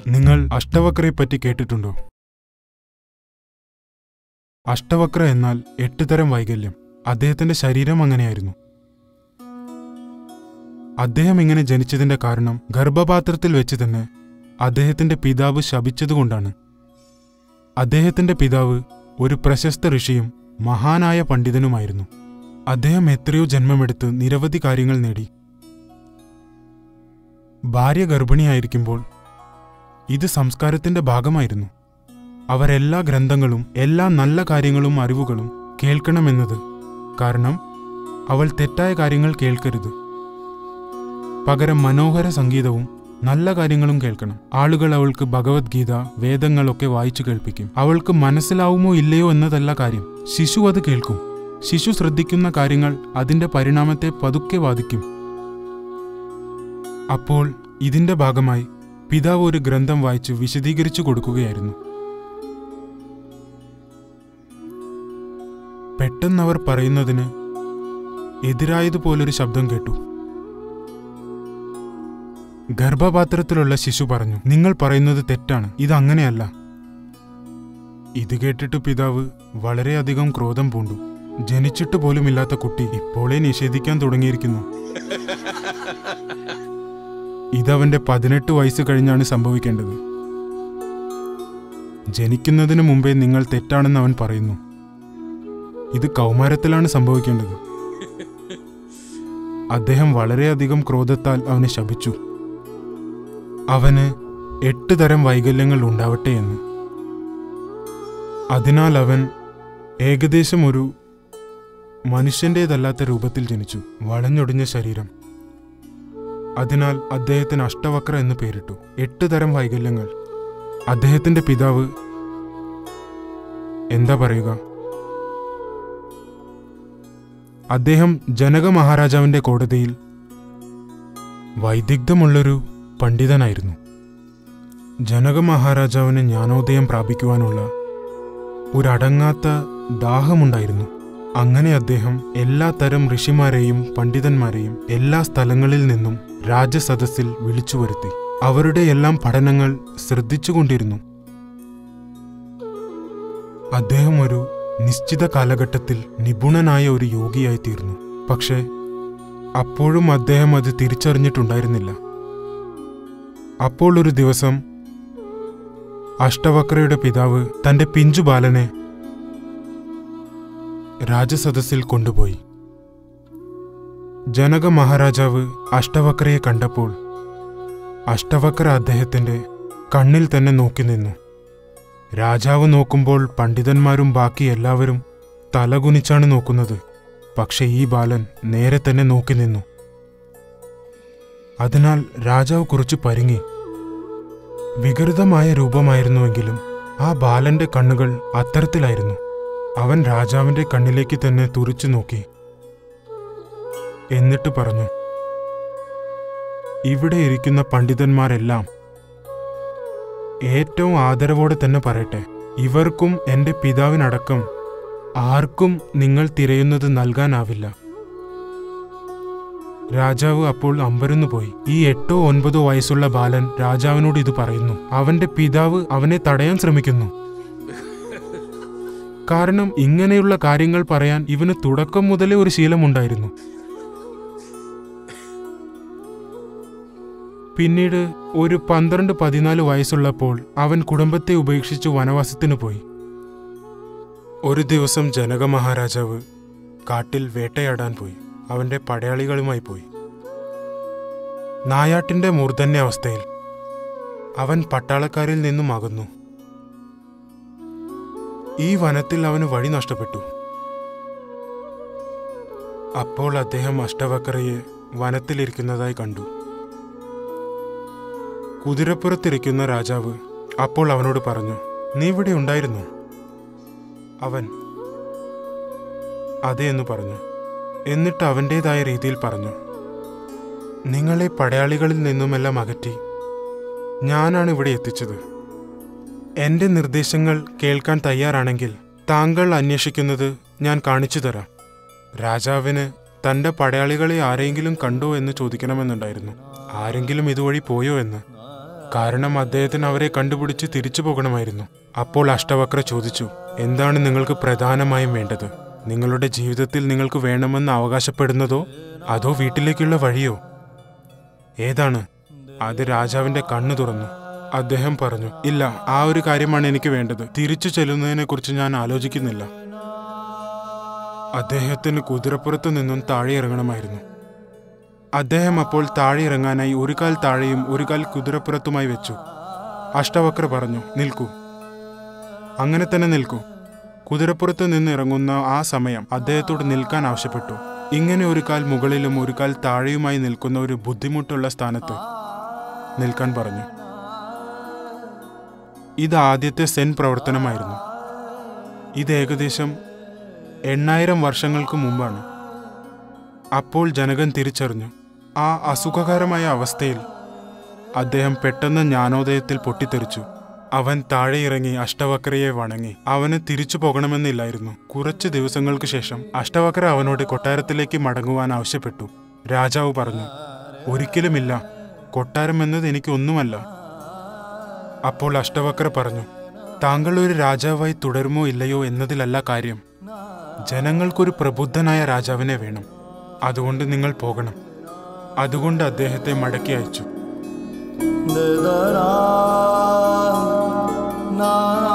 നിങ്ങൾ അഷ്ടവക്രയെ പറ്റി കേട്ടിട്ടുണ്ടോ അഷ്ടവക്ര എന്നാൽ എട്ട് തരം വൈകല്യം അദ്ദേഹത്തിന്റെ ശരീരം അങ്ങനെയായിരുന്നു അദ്ദേഹം ഇങ്ങനെ ജനിച്ചതിന്റെ കാരണം ഗർഭപാത്രത്തിൽ വെച്ച് തന്നെ അദ്ദേഹത്തിന്റെ പിതാവ് ശപിച്ചതുകൊണ്ടാണ് അദ്ദേഹത്തിന്റെ പിതാവ് ഒരു പ്രശസ്ത ഋഷിയും മഹാനായ പണ്ഡിതനുമായിരുന്നു അദ്ദേഹം എത്രയോ ജന്മമെടുത്ത് നിരവധി കാര്യങ്ങൾ നേടി ഭാര്യ ഗർഭിണിയായിരിക്കുമ്പോൾ ഇത് സംസ്കാരത്തിന്റെ ഭാഗമായിരുന്നു അവരെല്ലാ ഗ്രന്ഥങ്ങളും എല്ലാ നല്ല കാര്യങ്ങളും അറിവുകളും കേൾക്കണമെന്നത് കാരണം അവൾ തെറ്റായ കാര്യങ്ങൾ കേൾക്കരുത് പകരം മനോഹര സംഗീതവും നല്ല കാര്യങ്ങളും കേൾക്കണം ആളുകൾ അവൾക്ക് ഭഗവത്ഗീത വേദങ്ങളൊക്കെ വായിച്ചു കേൾപ്പിക്കും അവൾക്ക് മനസ്സിലാവുമോ ഇല്ലയോ എന്നതല്ല കാര്യം ശിശു അത് കേൾക്കും ശിശു ശ്രദ്ധിക്കുന്ന കാര്യങ്ങൾ അതിന്റെ പരിണാമത്തെ പതുക്കെ ബാധിക്കും അപ്പോൾ ഇതിന്റെ ഭാഗമായി പിതാവ് ഒരു ഗ്രന്ഥം വായിച്ച് വിശദീകരിച്ചു കൊടുക്കുകയായിരുന്നു പെട്ടെന്ന് അവർ പറയുന്നതിന് എതിരായതുപോലൊരു ശബ്ദം കേട്ടു ഗർഭപാത്രത്തിലുള്ള ശിശു പറഞ്ഞു നിങ്ങൾ പറയുന്നത് തെറ്റാണ് ഇത് അങ്ങനെയല്ല ഇത് കേട്ടിട്ട് പിതാവ് വളരെയധികം ക്രോധം പൂണ്ടു ജനിച്ചിട്ട് പോലുമില്ലാത്ത കുട്ടി ഇപ്പോഴേ നിഷേധിക്കാൻ തുടങ്ങിയിരിക്കുന്നു ഇതവന്റെ പതിനെട്ട് വയസ്സ് കഴിഞ്ഞാണ് സംഭവിക്കേണ്ടത് ജനിക്കുന്നതിന് മുമ്പേ നിങ്ങൾ തെറ്റാണെന്ന് അവൻ പറയുന്നു ഇത് കൗമാരത്തിലാണ് സംഭവിക്കേണ്ടത് അദ്ദേഹം വളരെയധികം ക്രോധത്താൽ അവനെ ശപിച്ചു അവന് എട്ട് തരം വൈകല്യങ്ങൾ ഉണ്ടാവട്ടെ എന്ന് അതിനാൽ അവൻ ഏകദേശം ഒരു മനുഷ്യന്റേതല്ലാത്ത രൂപത്തിൽ ജനിച്ചു വളഞ്ഞൊടിഞ്ഞ ശരീരം അതിനാൽ അദ്ദേഹത്തിന് അഷ്ടവക്ര എന്ന് പേരിട്ടു എട്ട് തരം വൈകല്യങ്ങൾ അദ്ദേഹത്തിന്റെ പിതാവ് എന്താ പറയുക അദ്ദേഹം ജനക മഹാരാജാവിന്റെ കോടതിയിൽ വൈദഗ്ധ്യമുള്ളൊരു പണ്ഡിതനായിരുന്നു ജനക മഹാരാജാവിന് ജ്ഞാനോദയം പ്രാപിക്കുവാനുള്ള ഒരടങ്ങാത്ത ദാഹമുണ്ടായിരുന്നു അങ്ങനെ അദ്ദേഹം എല്ലാ തരം ഋഷിമാരെയും പണ്ഡിതന്മാരെയും എല്ലാ സ്ഥലങ്ങളിൽ നിന്നും രാജസദസ്സിൽ വിളിച്ചു വരുത്തി അവരുടെ എല്ലാം പഠനങ്ങൾ ശ്രദ്ധിച്ചുകൊണ്ടിരുന്നു അദ്ദേഹം ഒരു നിശ്ചിത കാലഘട്ടത്തിൽ നിപുണനായ ഒരു യോഗിയായി തീർന്നു പക്ഷേ അപ്പോഴും അദ്ദേഹം അത് തിരിച്ചറിഞ്ഞിട്ടുണ്ടായിരുന്നില്ല അപ്പോൾ ഒരു ദിവസം അഷ്ടവക്രയുടെ പിതാവ് തന്റെ പിഞ്ചു ബാലനെ രാജസദസ്സിൽ കൊണ്ടുപോയി ജനക മഹാരാജാവ് അഷ്ടവക്രയെ കണ്ടപ്പോൾ അഷ്ടവക്ര അദ്ദേഹത്തിന്റെ കണ്ണിൽ തന്നെ നോക്കി നിന്നു രാജാവ് നോക്കുമ്പോൾ പണ്ഡിതന്മാരും ബാക്കി എല്ലാവരും തലകുനിച്ചാണ് നോക്കുന്നത് പക്ഷെ ഈ ബാലൻ നേരെ തന്നെ നോക്കി നിന്നു അതിനാൽ രാജാവ് കുറച്ച് പരിങ്ങി വികൃതമായ രൂപമായിരുന്നുവെങ്കിലും ആ ബാലന്റെ കണ്ണുകൾ അത്തരത്തിലായിരുന്നു അവൻ രാജാവിന്റെ കണ്ണിലേക്ക് തന്നെ തുറിച്ചു നോക്കി എന്നിട്ട് പറഞ്ഞു ഇവിടെ ഇരിക്കുന്ന പണ്ഡിതന്മാരെല്ലാം ഏറ്റവും ആദരവോടെ തന്നെ പറയട്ടെ ഇവർക്കും എന്റെ പിതാവിനടക്കം ആർക്കും നിങ്ങൾ തിരയുന്നത് നൽകാനാവില്ല രാജാവ് അപ്പോൾ അമ്പരന്നു പോയി ഈ എട്ടോ ഒൻപതോ വയസ്സുള്ള ബാലൻ രാജാവിനോട് ഇത് പറയുന്നു അവന്റെ പിതാവ് അവനെ തടയാൻ ശ്രമിക്കുന്നു കാരണം ഇങ്ങനെയുള്ള കാര്യങ്ങൾ പറയാൻ ഇവന് തുടക്കം മുതലേ ഒരു ശീലമുണ്ടായിരുന്നു പിന്നീട് ഒരു പന്ത്രണ്ട് പതിനാല് വയസ്സുള്ളപ്പോൾ അവൻ കുടുംബത്തെ ഉപേക്ഷിച്ചു വനവാസത്തിനു പോയി ഒരു ദിവസം ജനക മഹാരാജാവ് കാട്ടിൽ വേട്ടയാടാൻ പോയി അവന്റെ പടയാളികളുമായി പോയി നായാട്ടിന്റെ മൂർധന്യ അവസ്ഥയിൽ അവൻ പട്ടാളക്കാരിൽ നിന്നും അകന്നു ഈ വനത്തിൽ അവന് വഴി നഷ്ടപ്പെട്ടു അപ്പോൾ അദ്ദേഹം അഷ്ടവക്രയെ വനത്തിലിരിക്കുന്നതായി കണ്ടു കുതിരപ്പുറത്തിരിക്കുന്ന രാജാവ് അപ്പോൾ അവനോട് പറഞ്ഞു നീ ഇവിടെ ഉണ്ടായിരുന്നു അവൻ അതെ എന്ന് പറഞ്ഞു എന്നിട്ട് അവൻ്റെതായ രീതിയിൽ പറഞ്ഞു നിങ്ങളെ പടയാളികളിൽ നിന്നുമെല്ലാം അകറ്റി ഞാനാണ് ഇവിടെ എത്തിച്ചത് എന്റെ നിർദ്ദേശങ്ങൾ കേൾക്കാൻ തയ്യാറാണെങ്കിൽ താങ്കൾ അന്വേഷിക്കുന്നത് ഞാൻ കാണിച്ചു തരാം രാജാവിന് തന്റെ പടയാളികളെ ആരെങ്കിലും കണ്ടോ എന്ന് ചോദിക്കണമെന്നുണ്ടായിരുന്നു ആരെങ്കിലും ഇതുവഴി പോയോ എന്ന് കാരണം അദ്ദേഹത്തിന് അവരെ കണ്ടുപിടിച്ച് തിരിച്ചു പോകണമായിരുന്നു അപ്പോൾ അഷ്ടവക്ര ചോദിച്ചു എന്താണ് നിങ്ങൾക്ക് പ്രധാനമായും വേണ്ടത് നിങ്ങളുടെ ജീവിതത്തിൽ നിങ്ങൾക്ക് വേണമെന്ന് അവകാശപ്പെടുന്നതോ അതോ വീട്ടിലേക്കുള്ള വഴിയോ ഏതാണ് അത് രാജാവിന്റെ കണ്ണു തുറന്നു അദ്ദേഹം പറഞ്ഞു ഇല്ല ആ ഒരു കാര്യമാണ് എനിക്ക് വേണ്ടത് തിരിച്ചു ചെല്ലുന്നതിനെ കുറിച്ച് ഞാൻ ആലോചിക്കുന്നില്ല അദ്ദേഹത്തിന് കുതിരപ്പുറത്തു നിന്നും താഴെ ഇറങ്ങണമായിരുന്നു അദ്ദേഹം അപ്പോൾ താഴെ ഇറങ്ങാനായി ഒരു കാൽ താഴെയും ഒരു കാൽ കുതിരപ്പുറത്തുമായി വെച്ചു അഷ്ടവക്ര പറഞ്ഞു നിൽക്കൂ അങ്ങനെ തന്നെ നിൽക്കൂ കുതിരപ്പുറത്ത് നിന്ന് ഇറങ്ങുന്ന ആ സമയം അദ്ദേഹത്തോട് നിൽക്കാൻ ആവശ്യപ്പെട്ടു ഇങ്ങനെ ഒരു കാൽ മുകളിലും ഒരു കാൽ താഴെയുമായി നിൽക്കുന്ന ഒരു ബുദ്ധിമുട്ടുള്ള സ്ഥാനത്ത് നിൽക്കാൻ പറഞ്ഞു ഇത് ആദ്യത്തെ സെൻ പ്രവർത്തനമായിരുന്നു ഇത് ഏകദേശം എണ്ണായിരം വർഷങ്ങൾക്ക് മുമ്പാണ് അപ്പോൾ ജനകൻ തിരിച്ചറിഞ്ഞു ആ അസുഖകരമായ അവസ്ഥയിൽ അദ്ദേഹം പെട്ടെന്ന് ജ്ഞാനോദയത്തിൽ പൊട്ടിത്തെറിച്ചു അവൻ താഴെ ഇറങ്ങി അഷ്ടവക്രയെ വണങ്ങി അവന് തിരിച്ചു പോകണമെന്നില്ലായിരുന്നു കുറച്ച് ദിവസങ്ങൾക്ക് ശേഷം അഷ്ടവക്ര അവനോട് കൊട്ടാരത്തിലേക്ക് മടങ്ങുവാൻ ആവശ്യപ്പെട്ടു രാജാവ് പറഞ്ഞു ഒരിക്കലുമില്ല കൊട്ടാരം എന്നത് എനിക്കൊന്നുമല്ല അപ്പോൾ അഷ്ടവക്ര പറഞ്ഞു താങ്കൾ ഒരു രാജാവായി തുടരുമോ ഇല്ലയോ എന്നതിലല്ല കാര്യം ജനങ്ങൾക്കൊരു പ്രബുദ്ധനായ രാജാവിനെ വേണം അതുകൊണ്ട് നിങ്ങൾ പോകണം അതുകൊണ്ട് അദ്ദേഹത്തെ മടക്കി അയച്ചു നാരായണ